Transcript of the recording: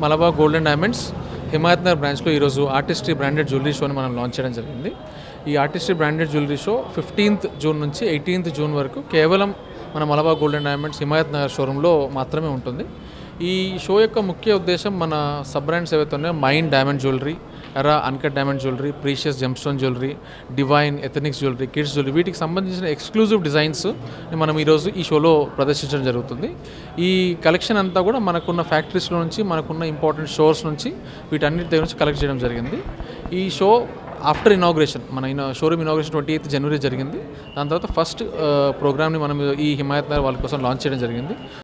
Malabar gold and diamonds Himayat Nagar బ్రాంచ్లో ఈరోజు artistry branded jewellery షోని మనం లాంచ్ చేయడం జరిగింది ఈ artistry branded jewellery show fifteenth June నుంచి ఎయిటీన్త్ జూన్ వరకు కేవలం మన Malabar gold and diamonds Himayat Nagar షోరూంలో మాత్రమే ఉంటుంది ఈ షో యొక్క ముఖ్య ఉద్దేశం మన సబ్ బ్రాండ్స్ ఏవైతే ఉన్నాయో Mine diamond jewellery Era uncut diamond jewellery Precious gemstone jewellery Divine Ethnix jewellery kids jewellery వీటికి సంబంధించిన ఎక్స్క్లూజివ్ డిజైన్స్ మనం ఈరోజు ఈ షోలో ప్రదర్శించడం జరుగుతుంది ఈ కలెక్షన్ అంతా కూడా మనకున్న ఫ్యాక్టరీస్లో నుంచి మనకున్న ఇంపార్టెంట్ షోర్స్ నుంచి వీటన్నిటి దగ్గర నుంచి కలెక్ట్ చేయడం జరిగింది ఈ షో ఆఫ్టర్ ఇనాగ్రేషన్ మన ఇన షోరూమ్ ఇనాగ్రేషన్ ట్వంటీ ఎయిత్ జనవరి జరిగింది దాని తర్వాత ఫస్ట్ ప్రోగ్రామ్ని మనం ఈ హిమాయత్ నగర్ వాళ్ళ కోసం లాంచ్ చేయడం జరిగింది